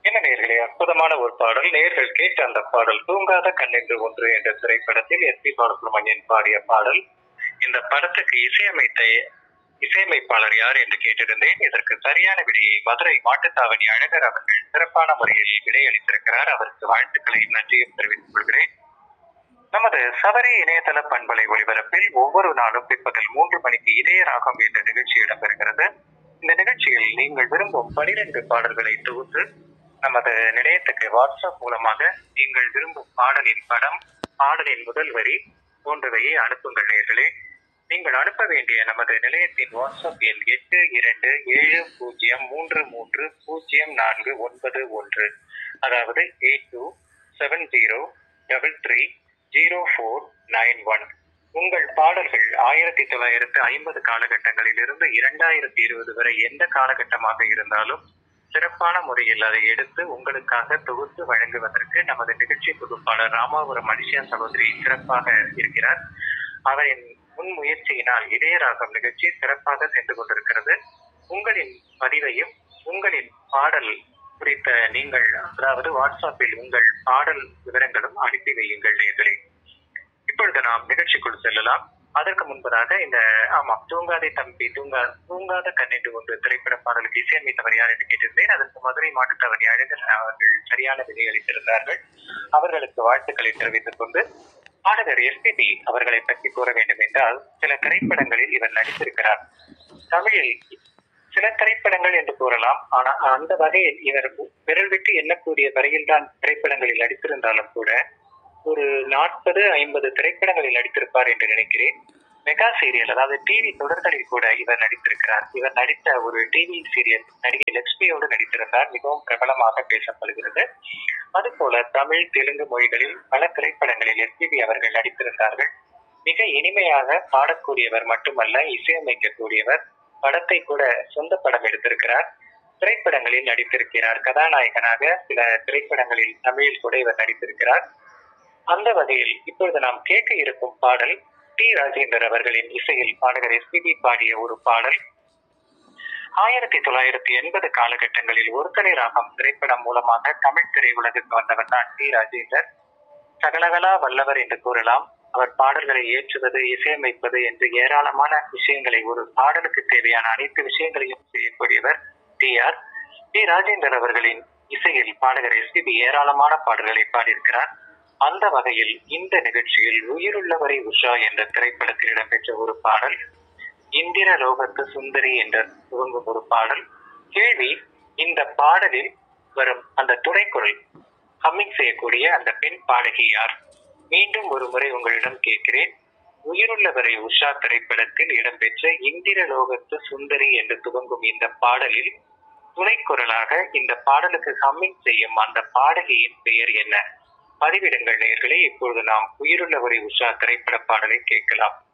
என்ன நேர்களே அற்புதமான ஒரு பாடல் நேர்கள் கேட்ட அந்த பாடல் தூங்காத கண்ணென்று ஒன்று என்ற திரைப்படத்தில் எஸ் பி பாலசுப்ரமணியன் பாடிய பாடல் இந்த படத்துக்கு இசையமைத்த இசையமைப்பாளர் யார் என்று கேட்டிருந்தேன் இதற்கு சரியான விடையை மதுரை மாட்டுத்தாவணி அழகர் அவர்கள் சிறப்பான முறையில் விடையளித்திருக்கிறார் அவருக்கு வாழ்த்துக்களை நன்றியும் தெரிவித்துக் கொள்கிறேன் நமது சபரி இணையதள பண்பலை ஒளிபரப்பில் ஒவ்வொரு நாளும் பிற்பகல் மூன்று மணிக்கு இதய ராகம் என்ற நிகழ்ச்சி இடம்பெறுகிறது இந்த நிகழ்ச்சியில் நீங்கள் விரும்பும் பனிரெண்டு பாடல்களை தொகுத்து நமது நிலையத்துக்கு வாட்ஸ்அப் மூலமாக நீங்கள் விரும்பும் பாடலின் படம் பாடலின் முதல் வரி போன்றவையை அனுப்புங்கள் நேர்களே நீங்கள் அனுப்ப வேண்டிய நமது நிலையத்தின் வாட்ஸ்அப் எண் எட்டு இரண்டு ஏழு பூஜ்ஜியம் மூன்று மூன்று பூஜ்ஜியம் நான்கு ஒன்பது ஒன்று அதாவது eight two seven zero double three zero four nine one உங்கள் பாடல்கள் ஆயிரத்தி தொள்ளாயிரத்து ஐம்பது காலகட்டங்களில் இருந்து இரண்டாயிரத்தி இருபது வரை எந்த காலகட்டமாக இருந்தாலும் சிறப்பான முறையில் அதை எடுத்து உங்களுக்காக தொகுத்து வழங்குவதற்கு நமது நிகழ்ச்சி தொகுப்பாளர் ராமாபுரம் மனுஷியா சகோதரி சிறப்பாக இருக்கிறார் அவரின் முன் முயற்சியினால் இதயராகம் நிகழ்ச்சி சிறப்பாக சென்று கொண்டிருக்கிறது உங்களின் பதிவையும் உங்களின் பாடல் குறித்த நீங்கள் அதாவது வாட்ஸ்அப்பில் உங்கள் பாடல் விவரங்களும் அனுப்பி வையுங்கள் நேர்களே இப்பொழுது நாம் நிகழ்ச்சிக்குள் செல்லலாம் அதற்கு முன்பதாக இந்த ஆமா தூங்காதே தம்பி தூங்கா தூங்காத கண்ணென்று ஒன்று திரைப்பட பாடலுக்கு இசையமைத்தவர் யார் என்று கேட்டிருந்தேன் அதற்கு மதுரை மாட்டுத்தவணி அழகர் அவர்கள் சரியான விதை அளித்திருந்தார்கள் அவர்களுக்கு வாழ்த்துக்களை தெரிவித்துக் கொண்டு பாடகர் எஸ்பிபி அவர்களை பற்றி கூற வேண்டும் என்றால் சில திரைப்படங்களில் இவர் நடித்திருக்கிறார் தமிழில் சில திரைப்படங்கள் என்று கூறலாம் ஆனால் அந்த வகையில் இவர் விரல் விட்டு எண்ணக்கூடிய வரையில் தான் திரைப்படங்களில் நடித்திருந்தாலும் கூட ஒரு நாற்பது ஐம்பது திரைப்படங்களில் நடித்திருப்பார் என்று நினைக்கிறேன் மெகா சீரியல் அதாவது டிவி தொடர்களில் கூட இவர் நடித்திருக்கிறார் இவர் நடித்த ஒரு டிவி சீரியல் நடிகை லட்சுமியோடு நடித்திருந்தார் மிகவும் பிரபலமாக பேசப்படுகிறது அதுபோல தமிழ் தெலுங்கு மொழிகளில் பல திரைப்படங்களில் எஸ்பிபி அவர்கள் நடித்திருந்தார்கள் மிக இனிமையாக பாடக்கூடியவர் மட்டுமல்ல இசையமைக்கக்கூடியவர் படத்தை கூட சொந்த படம் எடுத்திருக்கிறார் திரைப்படங்களில் நடித்திருக்கிறார் கதாநாயகனாக சில திரைப்படங்களில் தமிழில் கூட இவர் நடித்திருக்கிறார் அந்த வகையில் இப்பொழுது நாம் கேட்க இருக்கும் பாடல் டி ராஜேந்தர் அவர்களின் இசையில் பாடகர் எஸ்பிபி பாடிய ஒரு பாடல் ஆயிரத்தி தொள்ளாயிரத்தி எண்பது காலகட்டங்களில் ஒருத்தரை ராகம் திரைப்படம் மூலமாக தமிழ் திரையுலகுக்கு வந்தவர் தான் டி ராஜேந்தர் சகலகலா வல்லவர் என்று கூறலாம் அவர் பாடல்களை ஏற்றுவது இசையமைப்பது என்று ஏராளமான விஷயங்களை ஒரு பாடலுக்கு தேவையான அனைத்து விஷயங்களையும் செய்யக்கூடியவர் டி ஆர் டி ராஜேந்தர் அவர்களின் இசையில் பாடகர் எஸ்பிபி ஏராளமான பாடல்களை பாடியிருக்கிறார் அந்த வகையில் இந்த நிகழ்ச்சியில் உயிருள்ளவரை உஷா என்ற திரைப்படத்தில் இடம்பெற்ற ஒரு பாடல் இந்திர லோகத்து சுந்தரி என்ற துவங்கும் ஒரு பாடல் கேள்வி இந்த பாடலில் வரும் அந்த துணைக்குரல் ஹம்மிங் செய்யக்கூடிய அந்த பெண் பாடகி யார் மீண்டும் ஒரு முறை உங்களிடம் கேட்கிறேன் உயிருள்ளவரை உஷா திரைப்படத்தில் இடம்பெற்ற இந்திர லோகத்து சுந்தரி என்று துவங்கும் இந்த பாடலில் துணைக்குரலாக இந்த பாடலுக்கு ஹம்மிங் செய்யும் அந்த பாடகியின் பெயர் என்ன பதிவிடுங்கள் நேர்களே இப்பொழுது நாம் உயிருள்ளவரை உஷா திரைப்பட பாடலை கேட்கலாம்